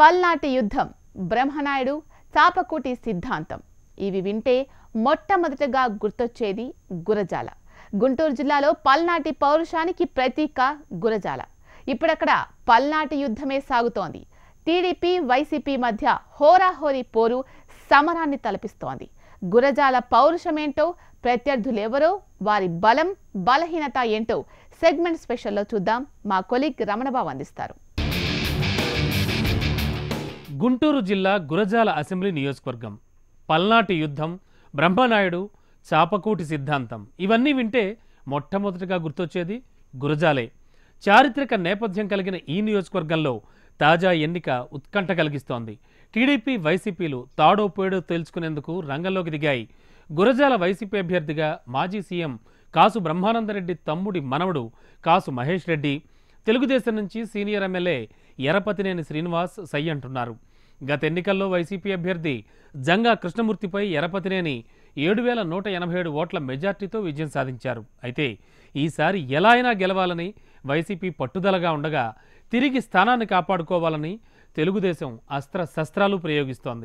పల్నాటి యుద్ధం బ్రహ్మనాయుడు చాపకూటి సిద్ధాంతం ఇవి వింటే మొట్టమొదటగా గుర్తొచ్చేది గురజాల గుంటూరు జిల్లాలో పల్నాటి పౌరుషానికి ప్రతీక గురజాల ఇప్పుడక్కడ పల్నాటి యుద్ధమే సాగుతోంది టీడీపీ వైసీపీ మధ్య హోరాహోరీ పోరు సమరాన్ని తలపిస్తోంది గురజాల పౌరుషమేంటో ప్రత్యర్థులెవరో వారి బలం బలహీనత ఏంటో సెగ్మెంట్ స్పెషల్లో చూద్దాం మా కొలీగ్ రమణబాబు అందిస్తారు గుంటూరు జిల్లా గురజాల అసెంబ్లీ నియోజకవర్గం పల్నాటి యుద్ధం బ్రహ్మనాయుడు చాపకూటి సిద్ధాంతం ఇవన్నీ వింటే మొట్టమొదటిగా గుర్తొచ్చేది గురజాలే చారిత్రక నేపథ్యం కలిగిన ఈ నియోజకవర్గంలో తాజా ఎన్నిక ఉత్కంఠ కలిగిస్తోంది టీడీపీ వైసీపీలు తాడో పేడో తేల్చుకునేందుకు రంగంలోకి దిగాయి గురజాల వైసీపీ అభ్యర్థిగా మాజీ సీఎం కాసు బ్రహ్మానందరెడ్డి తమ్ముడి మనవడు కాసు మహేష్ రెడ్డి తెలుగుదేశం నుంచి సీనియర్ ఎమ్మెల్యే ఎరపతినేని శ్రీనివాస్ సై అంటున్నారు గత ఎన్నికల్లో వైసీపీ అభ్యర్థి జంగా కృష్ణమూర్తిపై ఎరపతినేని ఏడు వేల నూట ఎనభై ఏడు ఓట్ల మెజార్టీతో విజయం సాధించారు అయితే ఈసారి ఎలా అయినా గెలవాలని వైసీపీ పట్టుదలగా ఉండగా తిరిగి స్థానాన్ని కాపాడుకోవాలని తెలుగుదేశం అస్త్ర శస్త్రాలు ప్రయోగిస్తోంది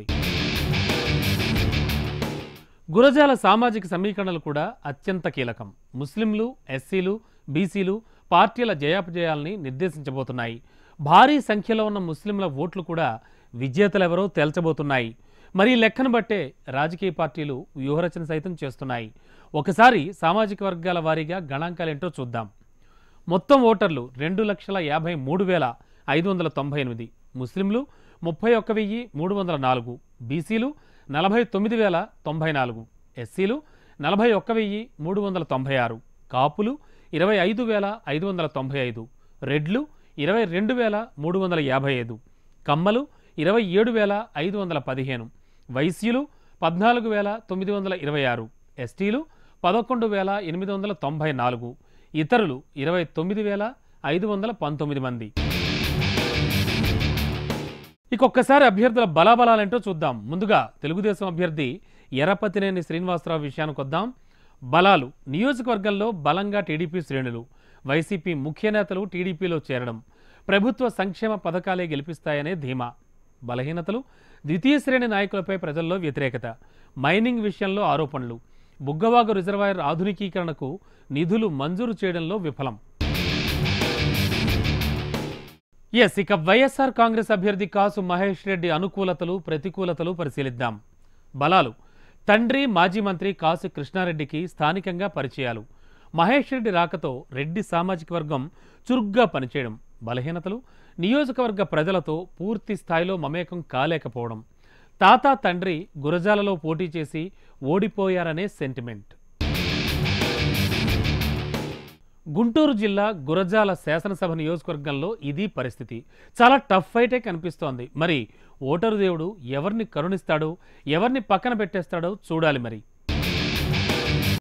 గురజాల సామాజిక సమీకరణలు కూడా అత్యంత కీలకం ముస్లింలు ఎస్సీలు బీసీలు పార్టీల జయాపజయాల్ని నిర్దేశించబోతున్నాయి భారీ సంఖ్యలో ఉన్న ముస్లింల ఓట్లు కూడా విజేతలెవరో తేల్చబోతున్నాయి మరి ఈ లెక్కను బట్టే రాజకీయ పార్టీలు వ్యూహరచన సైతం చేస్తున్నాయి ఒకసారి సామాజిక వర్గాల వారీగా గణాంకాలేంటో చూద్దాం మొత్తం ఓటర్లు రెండు లక్షల యాభై మూడు వేల ఐదు వందల తొంభై ఎనిమిది ముస్లింలు ముప్పై ఒక్క వెయ్యి మూడు వందల నాలుగు బీసీలు నలభై తొమ్మిది వేల తొంభై నాలుగు ఎస్సీలు నలభై ఒక్క వెయ్యి మూడు వందల తొంభై ఆరు కాపులు ఇరవై ఐదు వేల ఐదు వందల తొంభై ఐదు రెడ్లు ఇరవై రెండు వేల మూడు వందల యాభై ఐదు కమ్మలు ఇరవై ఏడు వేల ఐదు వందల పదిహేను వైశ్యులు పద్నాలుగు వేల తొమ్మిది వందల ఇరవై ఆరు ఎస్టీలు పదకొండు వేల ఎనిమిది వందల తొంభై నాలుగు ఇతరులు ఇరవై తొమ్మిది వేల ఐదు వందల పంతొమ్మిది మంది ఇక ఒక్కసారి అభ్యర్థుల బలాబలాలేంటో చూద్దాం ముందుగా తెలుగుదేశం అభ్యర్థి ఎర్రపతినేని శ్రీనివాసరావు విషయానికి వద్దాం బలాలు నియోజకవర్గంలో బలంగా టీడీపీ శ్రేణులు వైసీపీ ముఖ్య నేతలు టీడీపీలో చేరడం ప్రభుత్వ సంక్షేమ పథకాలే గెలిపిస్తాయనే ధీమా బలహీనతలు ద్వితీయ శ్రేణి నాయకులపై ప్రజల్లో వ్యతిరేకత మైనింగ్ విషయంలో ఆరోపణలు బుగ్గవాగు రిజర్వాయర్ ఆధునికీకరణకు నిధులు మంజూరు చేయడంలో విఫలం ఎస్ ఇక వైఎస్ఆర్ కాంగ్రెస్ అభ్యర్థి కాసు మహేష్ రెడ్డి అనుకూలతలు ప్రతికూలతలు పరిశీలిద్దాం బలాలు తండ్రి మాజీ మంత్రి కాసు కృష్ణారెడ్డికి స్థానికంగా పరిచయాలు మహేష్ రెడ్డి రాకతో రెడ్డి సామాజిక వర్గం చురుగ్గా పనిచేయడం బలహీనతలు నియోజకవర్గ ప్రజలతో పూర్తి స్థాయిలో మమేకం కాలేకపోవడం తాత తండ్రి గురజాలలో పోటీ చేసి ఓడిపోయారనే సెంటిమెంట్ గుంటూరు జిల్లా గురజాల శాసనసభ నియోజకవర్గంలో ఇది పరిస్థితి చాలా టఫ్ ఫైటే కనిపిస్తోంది మరి ఓటరు దేవుడు ఎవరిని కరుణిస్తాడో ఎవరిని పక్కన పెట్టేస్తాడో చూడాలి మరి